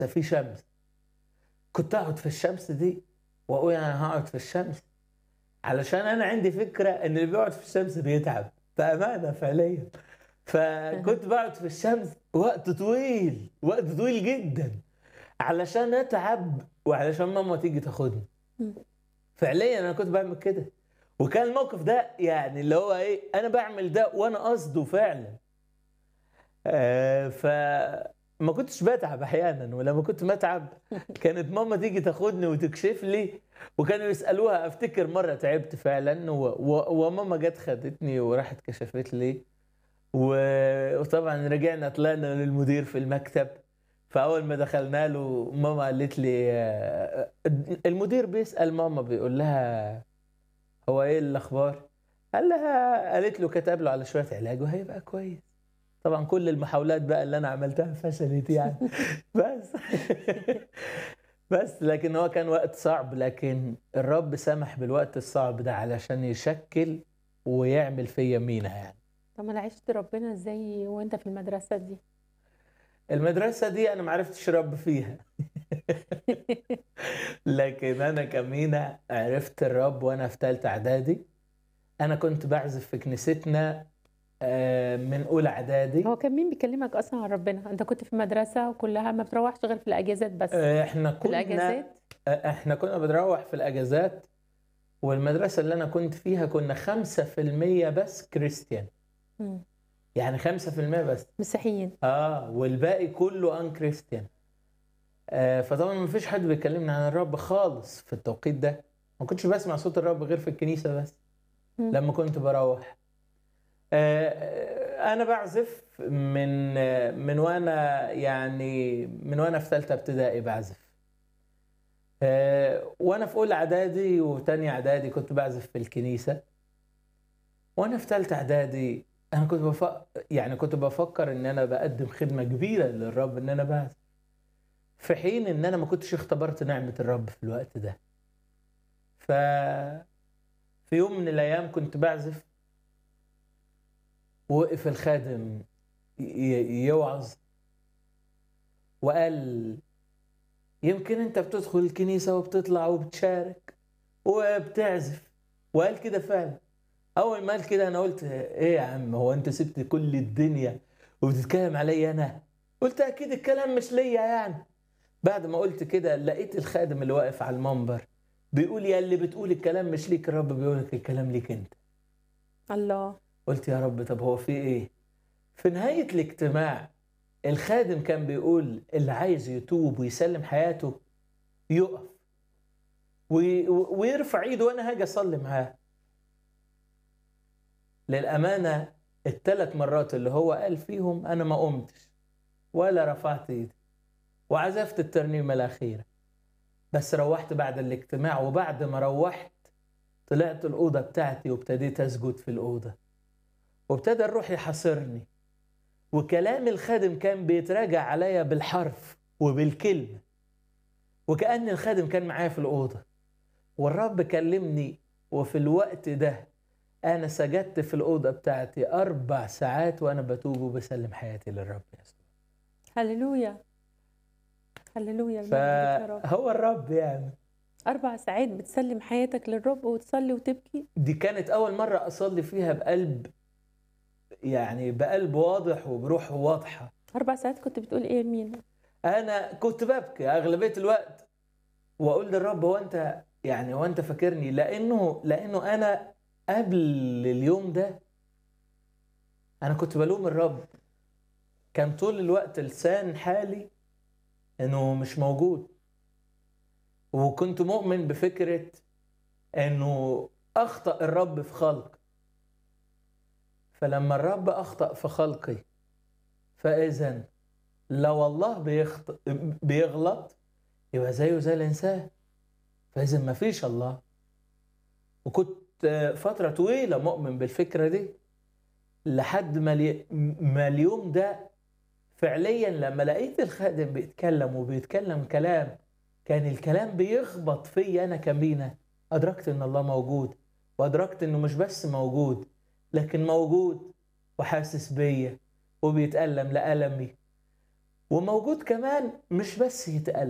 ده في شمس كنت اقعد في الشمس دي واقول انا هقعد في الشمس علشان انا عندي فكره ان اللي بيقعد في الشمس بيتعب بامانه فعليا فكنت بقعد في الشمس وقت طويل وقت طويل جدا علشان اتعب وعلشان ماما تيجي تاخدني مم. فعليا انا كنت بعمل كده وكان الموقف ده يعني اللي هو ايه انا بعمل ده وانا قصده فعلا آه فما كنتش بتعب احيانا ولما كنت بتعب كانت ماما تيجي تاخدني وتكشف لي وكانوا يسالوها افتكر مره تعبت فعلا و... و... وماما جت خدتني وراحت كشفت لي و... وطبعا رجعنا طلعنا للمدير في المكتب فاول ما دخلنا له ماما قالت لي آه، المدير بيسال ماما بيقول لها هو ايه الاخبار قال لها قالت له كتب له على شويه علاج وهيبقى كويس طبعا كل المحاولات بقى اللي انا عملتها فشلت يعني بس بس لكن هو كان وقت صعب لكن الرب سمح بالوقت الصعب ده علشان يشكل ويعمل فيا مينا يعني طب ما عشت ربنا ازاي وانت في المدرسة دي المدرسة دي أنا معرفتش رب فيها لكن أنا كمينا عرفت الرب وأنا في تالتة إعدادي أنا كنت بعزف في كنيستنا آه، من أولى إعدادي هو كان مين بيكلمك اصلا عن ربنا انت كنت في مدرسة وكلها ما بتروحش غير في الاجازات بس آه، إحنا في كنا الاجازات آه، إحنا كنا بنروح في الأجازات والمدرسة اللي أنا كنت فيها كنا خمسة في المية بس كريستيان مم. يعني خمسة في المية بس مسيحيين اه والباقي كله ان كريستيان آه فطبعا ما فيش حد بيكلمني عن الرب خالص في التوقيت ده ما كنتش بسمع صوت الرب غير في الكنيسه بس مم. لما كنت بروح آه آه، انا بعزف من آه، من وانا يعني من وانا في ثالثه ابتدائي بعزف آه وانا في اولى اعدادي وتانية اعدادي كنت بعزف في الكنيسه وانا في ثالثه اعدادي انا كنت بفكر يعني كنت بفكر ان انا بقدم خدمه كبيره للرب ان انا بعزف في حين ان انا ما كنتش اختبرت نعمه الرب في الوقت ده ف في يوم من الايام كنت بعزف ووقف الخادم ي- ي- يوعظ وقال يمكن انت بتدخل الكنيسه وبتطلع وبتشارك وبتعزف وقال كده فعلا اول ما قال كده انا قلت ايه يا عم هو انت سبت كل الدنيا وبتتكلم عليا انا قلت اكيد الكلام مش ليا يعني بعد ما قلت كده لقيت الخادم اللي واقف على المنبر بيقول يا اللي بتقول الكلام مش ليك الرب بيقول لك الكلام ليك انت الله قلت يا رب طب هو في ايه في نهاية الاجتماع الخادم كان بيقول اللي عايز يتوب ويسلم حياته يقف وي- ويرفع ايده وانا هاجي اصلي معاه للأمانة الثلاث مرات اللي هو قال فيهم أنا ما قمتش ولا رفعت إيدي وعزفت الترنيمة الأخيرة بس روحت بعد الاجتماع وبعد ما روحت طلعت الأوضة بتاعتي وابتديت أسجد في الأوضة وابتدى الروح يحاصرني وكلام الخادم كان بيتراجع عليا بالحرف وبالكلمة وكأن الخادم كان معايا في الأوضة والرب كلمني وفي الوقت ده أنا سجدت في الأوضة بتاعتي أربع ساعات وأنا بتوب وبسلم حياتي للرب يسوع هللويا هللويا المجد لك يا رب فهو الرب يعني اربع ساعات بتسلم حياتك للرب وتصلي وتبكي دي كانت أول مرة أصلي فيها بقلب يعني بقلب واضح وبروح واضحة اربع ساعات كنت بتقول ايه مين أنا كنت ببكي أغلبية الوقت وأقول للرب هو أنت يعني هو أنت فاكرني لأنه لأنه أنا قبل اليوم ده أنا كنت بلوم الرب كان طول الوقت لسان حالي إنه مش موجود وكنت مؤمن بفكرة إنه أخطأ الرب في خلق فلما الرب أخطأ في خلقي فإذا لو الله بيخط... بيغلط يبقى زيه زي الإنسان فإذا ما فيش الله وكنت فترة طويلة مؤمن بالفكرة دي لحد ما, لي... ما اليوم ده فعليا لما لقيت الخادم بيتكلم وبيتكلم كلام كان الكلام بيخبط فيا أنا كمينة أدركت إن الله موجود وأدركت إنه مش بس موجود لكن موجود وحاسس بيا وبيتألم لألمي وموجود كمان مش بس يتقال